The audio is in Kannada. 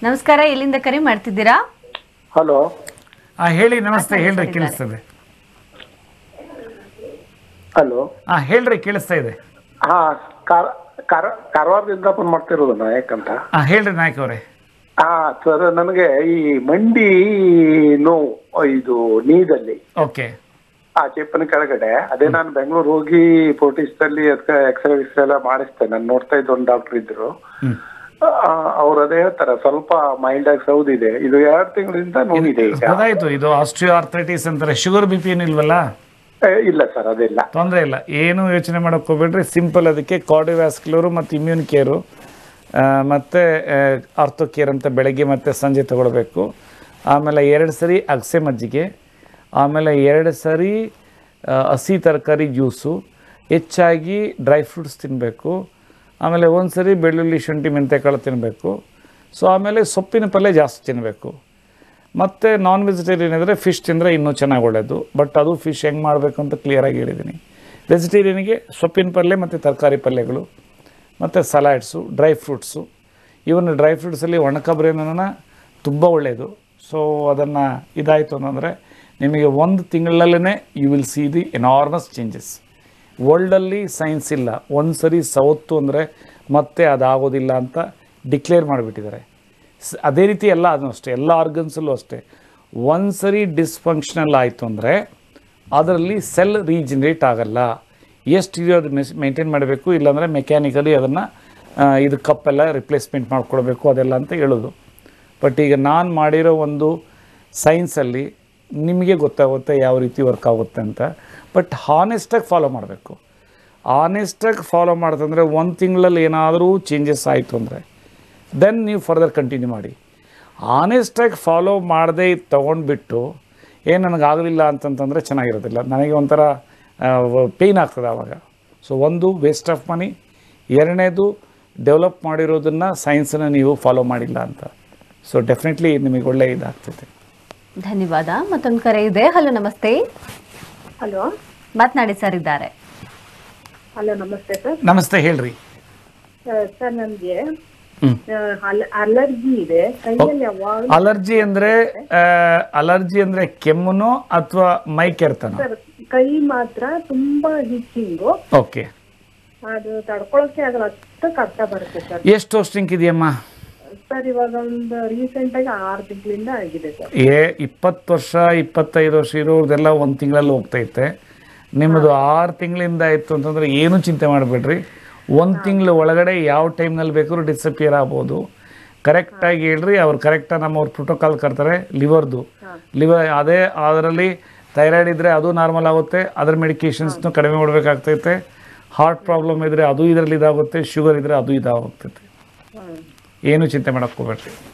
ನಮಸ್ಕಾರ ಎಲ್ಲಿಂದ ಕರೆ ಮಾಡ್ತಿದ್ದೀರಾ ಹಲೋ ಆ ಹೇಳಿ ನಮಸ್ತೆ ಹೇಳ್ರಿ ಕೇಳಿಸ್ತದೆ ಹಲೋ ಆ ಹೇಳ್ರಿ ಕೇಳಿಸ್ತಾ ಇದೆ ಹಾ ಕಾರ ಕಾರ ಕಾರವಾರದಿಂದ ಫೋನ್ ಮಾಡ್ತಿರೋದು ನಾಯಕ್ ಅಂತ ಆ ಹೇಳ್ರಿ ನಾಯಕ್ ಅವರೇ ಹಾ ಸರ್ ನನಗೆ ಈ ಮಂಡಿ ನೋವು ಇದು ನೀದಲ್ಲಿ ಓಕೆ ಆ ಚಿಪ್ಪನ ಕೆಳಗಡೆ ಅದೇ ನಾನು ಬೆಂಗಳೂರು ಹೋಗಿ ಫೋರ್ಟಿಸ್ದಲ್ಲಿ ಅದಕ್ಕೆ ಎಕ್ಸ್ರೇ ವಿಕ್ಸ್ರೇ ಎಲ್ಲ ಮಾಡಿಸ್ತೇನೆ ನಾನು ನೋಡ್ತಾ ಇದ್ದ ಒಂದು ಡಾಕ್ಟರ್ ಇದ್ರು ಹ್ಮ್. ಅವ್ರು ಅದೇ ಹೇಳ್ತಾರೆ ಸ್ವಲ್ಪ ಮೈಲ್ಡ್ ಆಗಿ ಸೌದಿದೆ ಇದು ಎರಡು ತಿಂಗಳಿಂದ ನೋವಿದೆ ಈಗ ಗೊತ್ತಾಯ್ತು ಇದು ಆಸ್ಟ್ರಿಯೋ ಆರ್ಥೈಟಿಸ್ ಅಂತಾರೆ ಶುಗರ್ ಬಿ ಪಿ ಏನಿಲ್ವಲ್ಲ ಏ, ಇಲ್ಲ ಸರ್ ಅದಿಲ್ಲ ತೊಂದರೆ ಇಲ್ಲ ಏನು ಯೋಚನೆ ಮಾಡೋಕೆ ಹೋಗ್ಬೇಡ್ರಿ ಸಿಂಪಲ್ ಅದಕ್ಕೆ ಕಾರ್ಡಿವ್ಯಾಸ್ಕ್ಯುಲರು ಮತ್ತು ಇಮ್ಯೂನ್ ಕೇರು ಮತ್ತು ಆರ್ಥೋ ಕೇರ್ ಅಂತ ಬೆಳಗ್ಗೆ ಮತ್ತು ಸಂಜೆ ತಗೊಳ್ಬೇಕು ಆಮೇಲೆ ಎರಡು ಸರಿ ಅಗಸೆ ಮಜ್ಜಿಗೆ ಆಮೇಲೆ ಎರಡು ಸರಿ ಆ, ಹಸಿ ತರಕಾರಿ ಜ್ಯೂಸು ಹೆಚ್ಚಾಗಿ ಡ್ರೈ ಫ್ರೂಟ್ಸ್ ತಿನ್ನಬೇಕು ಆಮೇಲೆ ಒಂದು ಸರಿ ಬೆಳ್ಳುಳ್ಳಿ ಶುಂಠಿ ಮೆಂತೆಕಾಳು ತಿನ್ನಬೇಕು ಸೊ ಆಮೇಲೆ ಸೊಪ್ಪಿನ ಪಲ್ಯ ಜಾಸ್ತಿ ತಿನ್ನಬೇಕು ಮತ್ತು ನಾನ್ ವೆಜಿಟೇರಿಯನ್ ಇದ್ದರೆ ಫಿಶ್ ತಿಂದರೆ ಇನ್ನೂ ಚೆನ್ನಾಗಿ ಒಳ್ಳೆಯದು ಬಟ್ ಅದು ಫಿಶ್ ಹೆಂಗೆ ಮಾಡಬೇಕು ಅಂತ ಕ್ಲಿಯರಾಗಿ ಹೇಳಿದ್ದೀನಿ ವೆಜಿಟೇರಿಯನ್ಗೆ ಸೊಪ್ಪಿನ ಪಲ್ಯ ಮತ್ತು ತರಕಾರಿ ಪಲ್ಯಗಳು ಮತ್ತು salads dry fruits even dry ಫ್ರೂಟ್ಸಲ್ಲಿ ಒಣಕೊಬ್ಬರಿನ ತುಂಬ ಒಳ್ಳೆಯದು ಸೊ ಅದನ್ನು ಇದಾಯಿತು ಅಂತಂದರೆ ನಿಮಗೆ ಒಂದು ತಿಂಗಳಲ್ಲೇ you will see the enormous changes ವರ್ಲ್ಡಲ್ಲಿ ಸೈನ್ಸ್ ಇಲ್ಲ ಒಂದು ಸರಿ ಸವತ್ತು ಅಂದರೆ ಮತ್ತೆ ಅದಾಗೋದಿಲ್ಲ ಅಂತ ಡಿಕ್ಲೇರ್ ಮಾಡಿಬಿಟ್ಟಿದ್ದಾರೆ ಸ್- ಅದೇ ರೀತಿ ಎಲ್ಲ ಅದನ್ನು ಅಷ್ಟೇ ಎಲ್ಲ ಆರ್ಗನ್ಸಲ್ಲೂ ಅಷ್ಟೇ ಒಂದು ಸರಿ ಡಿಸ್ಫಂಕ್ಷನಲ್ ಆಯಿತು ಅಂದರೆ ಅದರಲ್ಲಿ ಸೆಲ್ ರೀಜನರೇಟ್ ಆಗಲ್ಲ ಎಷ್ಟು ಇದೆಯೋ ಅದು ಮೆಸ್ ಮೇಂಟೈನ್ ಮಾಡಬೇಕು ಇಲ್ಲಾಂದರೆ ಮೆಕ್ಯಾನಿಕಲಿ ಅದನ್ನು ಇದು ಕಪ್ಪೆಲ್ಲ ರಿಪ್ಲೇಸ್ಮೆಂಟ್ ಮಾಡ್ಕೊಳ್ಬೇಕು ಅದೆಲ್ಲ ಅಂತ ಹೇಳೋದು ಬಟ್ ಈಗ ನಾನು ಮಾಡಿರೋ ಒಂದು ಸೈನ್ಸಲ್ಲಿ ನಿಮಗೆ ಗೊತ್ತಾಗುತ್ತೆ ಯಾವ ರೀತಿ ವರ್ಕ್ ಆಗುತ್ತೆ ಅಂತ ಬಟ್ ಹಾನೆಸ್ಟಾಗಿ ಫಾಲೋ ಮಾಡಬೇಕು ಆನೆಸ್ಟಾಗಿ ಫಾಲೋ ಮಾಡ್ತಂದರೆ ಒಂದು ತಿಂಗಳಲ್ಲಿ ಏನಾದರೂ ಚೇಂಜಸ್ ಆಯಿತು ಅಂದರೆ ದೆನ್ ನೀವು ಫರ್ದರ್ ಕಂಟಿನ್ಯೂ ಮಾಡಿ ಆನೆಸ್ಟಾಗಿ ಫಾಲೋ ಮಾಡದೇ ತೊಗೊಂಡ್ಬಿಟ್ಟು ಏನು ನನಗಾಗಲಿಲ್ಲ ಅಂತಂತಂದರೆ ಚೆನ್ನಾಗಿರೋದಿಲ್ಲ ನನಗೆ ಒಂಥರ ಪೇಯ್ನ್ ಆಗ್ತದೆ ಆವಾಗ ಸೊ ಒಂದು ವೇಸ್ಟ್ ಆಫ್ ಮನಿ ಎರಡನೇದು ಡೆವಲಪ್ ಮಾಡಿರೋದನ್ನು ಸೈನ್ಸನ್ನು ನೀವು ಫಾಲೋ ಮಾಡಿಲ್ಲ ಅಂತ ಸೊ ಡೆಫಿನೆಟ್ಲಿ ನಿಮಗೆ ಒಳ್ಳೆ ಇದಾಗ್ತೈತೆ ಧನ್ಯವಾದ ಮತ್ತೊಂದು ಕರೆ ಇದೆ ಹಲೋ ನಮಸ್ತೆ ಹಲೋ ಮಾತನಾಡಿ ಸರ್ ಇದ್ದಾರೆ ಹಲೋ ನಮಸ್ತೆ ಸರ್ ನಮಸ್ತೆ ಹೇಳ್ರಿ ಸರ್ ನನಗೆ ಹ್ಮ್. ಅಲರ್ಜಿ ಇದೆ ಕೈಯಲ್ಲಿ ಯಾವಾಗ ಅಲರ್ಜಿ ಅಂದರೆ ಅಲರ್ಜಿ ಅಂದರೆ ಕೆಮ್ಮುನೋ ಅಥವಾ ಮೈ ಕೆರ್ತನೋ ಸರ್ ಕೈ ಮಾತ್ರ ತುಂಬಾ ಹಿಚ್ಚಿಂಗು ಓಕೆ ಅದು ತಡ್ಕೊಳಕ್ಕೆ ಆಗಲ್ಲ ಅಷ್ಟು ಕಷ್ಟ ಬರುತ್ತೆ ಸರ್ ಎಷ್ಟು ವರ್ಷ ಇದೆಯಮ್ಮ ಸರ್ ಇವಾಗ ಒಂದು ರೀಸೆಂಟ್ ಆಗಿ ಆರು ತಿಂಗಳಿಂದ ಆಗಿದೆ ಸರ್ ಏ ಇಪ್ಪತ್ತು ವರ್ಷ ಇಪ್ಪತ್ತೈದು ವರ್ಷ ಇರೋರ್ದೆಲ್ಲ ಒಂದು ತಿಂಗಳಲ್ಲಿ ಹೋಗ್ತೈತೆ ನಿಮ್ಮದು ಆರು ತಿಂಗಳಿಂದ ಆಯಿತು ಅಂತಂದರೆ ಏನೂ ಚಿಂತೆ ಮಾಡಬೇಡ್ರಿ ಒಂದು ತಿಂಗಳು ಒಳಗಡೆ ಯಾವ ಟೈಮ್ನಲ್ಲಿ ಬೇಕಾದ್ರೂ ಡಿಸಪಿಯರ್ ಆಗ್ಬೋದು ಕರೆಕ್ಟಾಗಿ ಹೇಳ್ರಿ ಅವ್ರು ಕರೆಕ್ಟಾಗಿ ನಮ್ಮವ್ರು ಪ್ರೋಟೋಕಾಲ್ ಕರ್ತಾರೆ ಲಿವರ್ದು ಲಿವರ್ ಅದೇ ಅದರಲ್ಲಿ ಥೈರಾಯ್ಡ್ ಇದ್ದರೆ ಅದು ನಾರ್ಮಲ್ ಆಗುತ್ತೆ ಅದರ ಮೆಡಿಕೇಶನ್ಸ್ನು ಕಡಿಮೆ ಮಾಡಬೇಕಾಗ್ತೈತೆ ಹಾರ್ಟ್ ಪ್ರಾಬ್ಲಮ್ ಇದ್ದರೆ ಅದು ಇದರಲ್ಲಿ ಇದಾಗುತ್ತೆ ಶುಗರ್ ಇದ್ದರೆ ಅದು ಇದಾಗೋಗ್ತೈತೆ ಏನು ಚಿಂತೆ ಮಾಡೋಕ್ಕೆ ಹೋಗ್ಬೇಡ್ರಿ